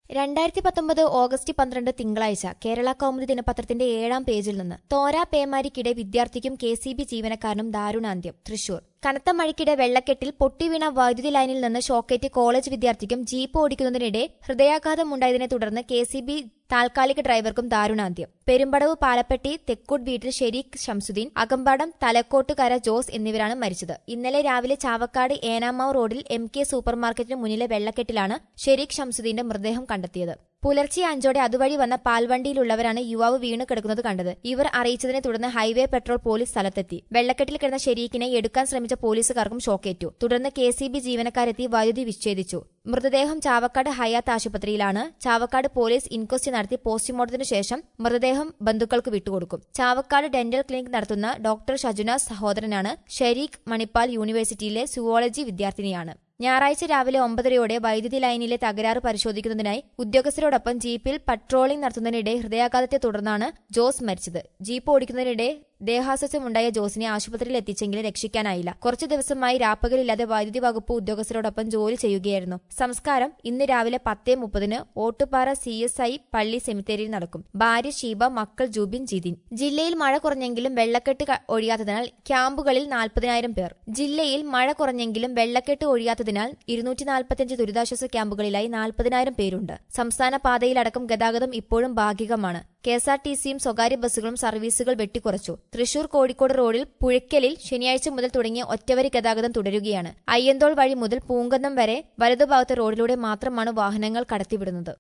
രണ്ടായിരത്തി പത്തൊമ്പത് ഓഗസ്റ്റ് പന്ത്രണ്ട് തിങ്കളാഴ്ച കേരള കൗമുദി ദിനപത്രത്തിന്റെ ഏഴാം പേജിൽ നിന്ന് തോരാ പേമാരിക്കിടെ വിദ്യാർത്ഥിക്കും കെ സി ബി ജീവനക്കാരനും ദാരുണാന്ത്യം തൃശൂർ കനത്ത മഴയ്ക്കിടെ വെള്ളക്കെട്ടിൽ പൊട്ടിവീണ വൈദ്യുതി ലൈനിൽ നിന്ന് ഷോക്കേറ്റ് കോളേജ് വിദ്യാർത്ഥിക്കും ജീപ്പ് ഓടിക്കുന്നതിനിടെ ഹൃദയാഘാതമുണ്ടായതിനെ തുടർന്ന് കെ സി ബി താൽക്കാലിക ഡ്രൈവർക്കും ദാരുണാന്ത്യം പെരുമ്പടവ് പാലപ്പെട്ടി തെക്കൂട്ട് വീട്ടിൽ ഷെരീഖ് ഷംസുദ്ദീൻ അകമ്പാടം തലക്കോട്ടുകര ജോസ് എന്നിവരാണ് മരിച്ചത് ഇന്നലെ രാവിലെ ചാവക്കാട് ഏനാമാവ് റോഡിൽ എം കെ സൂപ്പർമാർക്കറ്റിന് മുന്നിലെ വെള്ളക്കെട്ടിലാണ് ഷെരീഖ് ഷംസുദ്ദീന്റെ മൃതദേഹം കണ്ടെത്തിയത് പുലർച്ചെ അഞ്ചോടെ അതുവഴി വന്ന പാൽവണ്ടിയിലുള്ളവരാണ് യുവാവ് വീണ് കിടക്കുന്നത് കണ്ടത് ഇവർ അറിയിച്ചതിനെ തുടർന്ന് ഹൈവേ പെട്രോൾ പോലീസ് സ്ഥലത്തെത്തി വെള്ളക്കെട്ടിൽ കിടന്ന ഷെരീഖിനെ എടുക്കാൻ ശ്രമിച്ച പോലീസുകാർക്കും ഷോക്കേറ്റു തുടർന്ന് കെ സി ബി ജീവനക്കാരെത്തി വൈദ്യുതി വിച്ഛേദിച്ചു മൃതദേഹം ചാവക്കാട് ഹയാത്ത് ആശുപത്രിയിലാണ് ചാവക്കാട് പോലീസ് ഇൻക്വസ്റ്റ് നടത്തി പോസ്റ്റ്മോർട്ടത്തിനു ശേഷം മൃതദേഹം ബന്ധുക്കൾക്ക് വിട്ടുകൊടുക്കും ചാവക്കാട് ഡെന്റൽ ക്ലിനിക് നടത്തുന്ന ഡോക്ടർ ഷജുന സഹോദരനാണ് ഷെരീഖ് മണിപ്പാൽ യൂണിവേഴ്സിറ്റിയിലെ സുവോളജി വിദ്യാർത്ഥിനിയാണ് ഞായറാഴ്ച രാവിലെ ഒമ്പതരയോടെ വൈദ്യുതി ലൈനിലെ തകരാറ് പരിശോധിക്കുന്നതിനായി ഉദ്യോഗസ്ഥരോടൊപ്പം ജീപ്പിൽ പട്രോളിംഗ് നടത്തുന്നതിനിടെ ഹൃദയാഘാതത്തെ തുടർന്നാണ് ജോസ് മരിച്ചത് ജീപ്പ് ഓടിക്കുന്നതിനിടെ ദേഹാസ്വസ്ഥമുണ്ടായ ജോസിനെ ആശുപത്രിയിൽ എത്തിച്ചെങ്കിലും രക്ഷിക്കാനായില്ല കുറച്ചു ദിവസമായി രാപ്പകലില്ലാതെ വൈദ്യുതി വകുപ്പ് ഉദ്യോഗസ്ഥരോടൊപ്പം ജോലി ചെയ്യുകയായിരുന്നു സംസ്കാരം ഇന്ന് രാവിലെ പത്തേ മുപ്പതിന് ഓട്ടുപാറ സി എസ് ഐ പള്ളി സെമിത്തേരിയിൽ നടക്കും ഭാര്യ ഷീബ മക്കൾ ജൂബിൻ ജിതിൻ ജില്ലയിൽ മഴ കുറഞ്ഞെങ്കിലും വെള്ളക്കെട്ട് ക- ഒഴിയാത്തതിനാൽ ക്യാമ്പുകളിൽ നാൽപ്പതിനായിരം പേർ ജില്ലയിൽ മഴ കുറഞ്ഞെങ്കിലും വെള്ളക്കെട്ട് ഒഴിയാത്തതിനാൽ ഇരുന്നൂറ്റി നാൽപ്പത്തിയഞ്ച് ദുരിതാശ്വാസ ക്യാമ്പുകളിലായി നാൽപ്പതിനായിരം പേരുണ്ട് സംസ്ഥാന പാതയിലടക്കം ഗതാഗതം ഇപ്പോഴും ഭാഗികമാണ് കെ എസ് ആർ ടി സിയും സ്വകാര്യ ബസ്സുകളും സർവീസുകൾ വെട്ടിക്കുറച്ചു തൃശൂർ കോഴിക്കോട് റോഡിൽ പുഴയ്ക്കലിൽ ശനിയാഴ്ച മുതൽ തുടങ്ങിയ ഒറ്റവരി ഗതാഗതം തുടരുകയാണ് അയ്യന്തോൾ വഴി മുതൽ പൂങ്കന്നം വരെ വലതുഭാഗത്തെ റോഡിലൂടെ മാത്രമാണ് വാഹനങ്ങൾ കടത്തിവിടുന്നത്